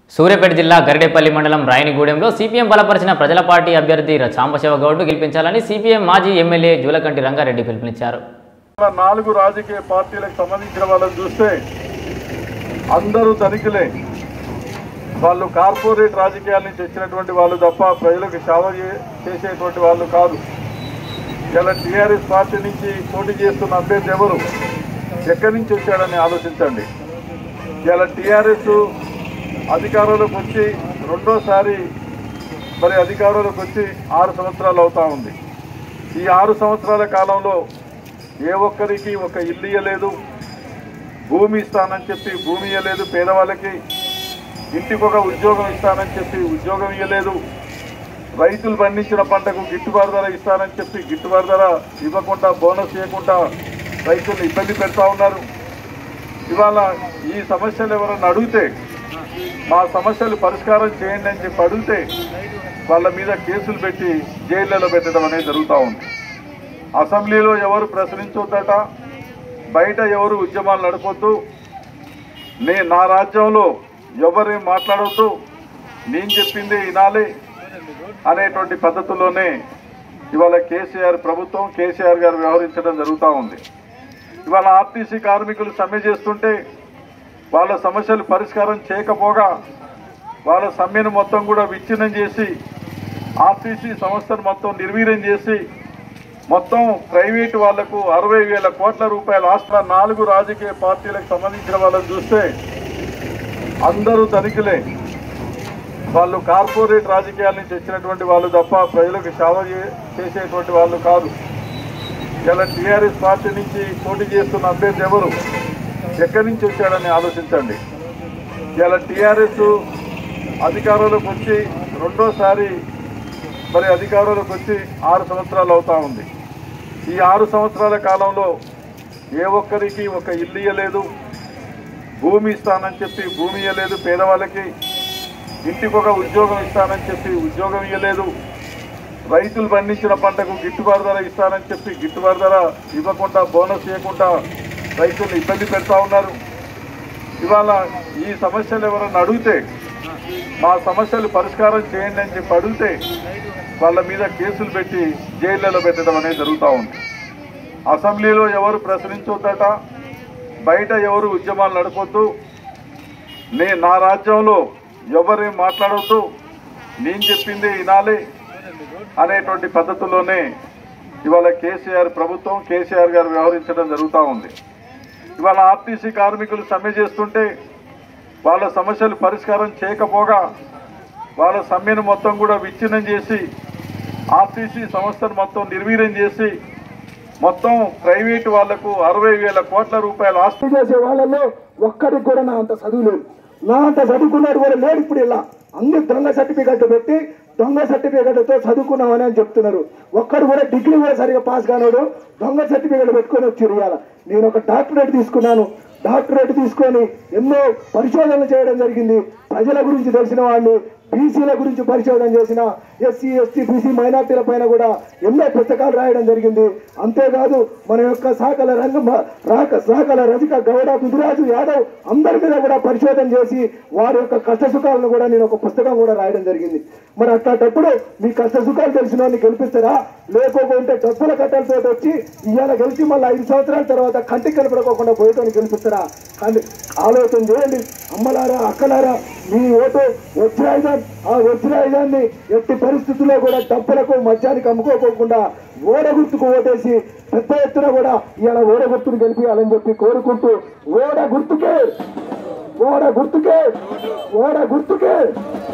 సూర్యాపేట జిల్లా గరిడేపల్లి మండలం రాయనిగూడెంలో సిపిఎం బలపరిచిన ప్రజల పార్టీ అభ్యర్థి సాంబశివ గౌడ్ను గెలిపించాలని సిపిఎం మాజీ ఎమ్మెల్యే జూలకంటి రంగారెడ్డి పిలుపునిచ్చారు మన నాలుగు రాజకీయ పార్టీలకు సంబంధించిన వాళ్ళని చూస్తే అందరూ ధనికులే వాళ్ళు కార్పొరేట్ రాజకీయాల నుంచి వచ్చినటువంటి వాళ్ళు తప్ప ప్రజలకు సేవ చే- చేసేటువంటి వాళ్ళు కాదు ఇలా టీఆర్ఎస్ పార్టీ నుంచి పోటీ చేస్తున్న అభ్యర్థి ఎవరు ఎక్కడి నుంచి వచ్చాడని ఆలోచించండి ఇలా టీఆర్ఎస్ అధికారంలోకి వచ్చి రెండోసారి మరి అధికారంలోకి వచ్చి ఆరు సంవత్సరాలు అవుతా ఉంది ఈ ఆరు సంవత్సరాల కాలంలో ఏ ఒక్కరికి ఒక ఇల్లు ఇవ్వలేదు భూమి ఇస్తానని చెప్పి భూమి ఇవ్వలేదు పేదవాళ్ళకి ఇంటికి ఒక ఉద్యోగం ఇస్తానని చెప్పి ఉద్యోగం ఇవ్వలేదు రైతులు పండించిన పంటకు గిట్టుబాటు ధర ఇస్తానని చెప్పి గిట్టుబాటు ధర ఇవ్వకుండా బోనస్ ఇవ్వకుండా రైతులను ఇబ్బంది పెడతా ఉన్నారు ఇవాళ ఈ సమస్యలు ఎవరన్నా అడిగితే మా సమస్యలు పరిష్కారం చేయండి అని చెప్పి అడిగితే వాళ్ళ మీద కేసులు పెట్టి జైళ్లలో పెట్టడం అనేది జరుగుతూ ఉంది అసెంబ్లీలో ఎవరు ప్రశ్నించొద్దట బయట ఎవరు ఉద్యమాలు నడపొద్దు నే నా రాజ్యంలో ఎవరేం మాట్లాడొద్దు నేను చెప్పింది వినాలి అనేటువంటి పద్ధతిలోనే ఇవాళ కేసీఆర్ ప్రభుత్వం కేసీఆర్ గారు వ్యవహరించడం జరుగుతూ ఉంది ఇవాళ ఆర్టీసీ కార్మికులు సమ్మె చేస్తుంటే వాళ్ళ సమస్యలు పరిష్కారం చేయకపోగా వాళ్ళ సమ్మెను మొత్తం కూడా విచ్ఛిన్నం చేసి ఆర్టీసీ సంస్థను మొత్తం నిర్వీర్యం చేసి మొత్తం ప్రైవేటు వాళ్లకు అరవై వేల కోట్ల రూపాయల ఆస్తి నాలుగు రాజకీయ పార్టీలకు సంబంధించిన వాళ్ళని చూస్తే అందరూ ధనికులే వాళ్ళు కార్పొరేట్ రాజకీయాల నుంచి వచ్చినటువంటి వాళ్ళు తప్ప ప్రజలకు సేవ చే- చేసేటువంటి వాళ్ళు కాదు ఇలా టీఆర్ఎస్ పార్టీ నుంచి పోటీ చేస్తున్న అభ్యర్థి ఎవరు ఎక్కడి నుంచి వచ్చాడని ఆలోచించండి ఇలా టీఆర్ఎస్ అధికారంలోకి వచ్చి రెండోసారి మరి అధికారంలోకి వచ్చి ఆరు సంవత్సరాలు అవుతా ఉంది ఈ ఆరు సంవత్సరాల కాలంలో ఏ ఒక్కరికి ఒక ఇల్లు ఇవ్వలేదు భూమి ఇస్తానని చెప్పి భూమి ఇవ్వలేదు పేదవాళ్ళకి ఇంటికి ఒక ఉద్యోగం ఇస్తానని చెప్పి ఉద్యోగం ఇవ్వలేదు రైతులు పండించిన పంటకు గిట్టుబాటు ధర ఇస్తానని చెప్పి గిట్టుబాటు ధర ఇవ్వకుండా బోనస్ ఇవ్వకుండా రైతులను ఇబ్బంది పెడతా ఉన్నారు ఇవాళ ఈ సమస్యలు ఎవరన్నా అడిగితే మా సమస్యలు పరిష్కారం చేయండి అని చెప్పి అడిగితే వాళ్ళ మీద కేసులు పెట్టి జైళ్లలో పెట్టడం అనేది జరుగుతూ ఉంది అసెంబ్లీలో ఎవరు ప్రశ్నించొద్దట బయట ఎవరు ఉద్యమాలు నడపొద్దు నే నా రాజ్యంలో ఎవరేం మాట్లాడొద్దు నేను చెప్పింది వినాలి అనేటువంటి పద్ధతిలోనే ఇవాళ కేసీఆర్ ప్రభుత్వం కేసీఆర్ గారు వ్యవహరించడం జరుగుతూ ఉంది ఇవాళ ఆర్టీసీ కార్మికులు సమ్మె చేస్తుంటే వాళ్ళ సమస్యలు పరిష్కారం చేయకపోగా వాళ్ళ సమ్మెను మొత్తం కూడా విచ్ఛిన్నం చేసి ఆర్టీసీ సంస్థను మొత్తం నిర్వీర్యం చేసి మొత్తం ప్రైవేటు వాళ్లకు అరవై వేల కోట్ల రూపాయల ఆస్తి చేసే వాళ్ళలో ఒక్కడికి కూడా నా అంత చదువు లేదు నా అంత చదువుకున్నాడు కూడా లేడు ఇప్పుడు ఇలా అన్ని దొంగ సర్టిఫికెట్ పెట్టి దొంగ సర్టిఫికెట్తో చదువుకున్నామని అని చెప్తున్నారు ఒక్కడు కూడా డిగ్రీ కూడా సరిగా పాస్ కానాడు దొంగ సర్టిఫికెట్ పెట్టుకొని వచ్చి ఇవాళ నేను ఒక డాక్టరేట్ తీసుకున్నాను డాక్టరేట్ తీసుకొని ఎన్నో పరిశోధనలు చేయడం జరిగింది ప్రజల గురించి తెలిసిన వాళ్ళు బీసీల గురించి పరిశోధన చేసిన ఎస్సీ ఎస్టీ బీసీ మైనార్టీల పైన కూడా ఎన్నో పుస్తకాలు రాయడం జరిగింది అంతేకాదు మన యొక్క శాఖల రంగ రాక శాఖల రజిక గౌడ గుజరాజు యాదవ్ అందరి మీద కూడా పరిశోధన చేసి వారి యొక్క కష్ట సుఖాలను కూడా నేను ఒక పుస్తకం కూడా రాయడం జరిగింది మరి అట్లాంటప్పుడు మీ కష్ట సుఖాలు తెలిసిన వాడిని గెలిపిస్తారా లేకపోతే డబ్బుల కట్టలతో వచ్చి ఇవాళ గెలిచి మళ్ళీ ఐదు సంవత్సరాల తర్వాత కంటికి కనపడకోకుండా పోయేటోని గెలిపిస్తారా కానీ ఆలోచన చేయండి అమ్మలారా అక్కలారా మీ ఓటు వజ్రాయుధం ఆ వజ్రాయుధాన్ని ఎట్టి పరిస్థితుల్లో కూడా డబ్బులకు మద్యానికి అమ్ముకోకుండా ఓడ గుర్తుకు ఓటేసి పెద్ద ఎత్తున కూడా ఇవాళ ఓడ గుర్తును గెలిపించాలని చెప్పి కోరుకుంటూ ఓడ గుర్తుకే ఓడ గుర్తుకే ఓడ గుర్తుకే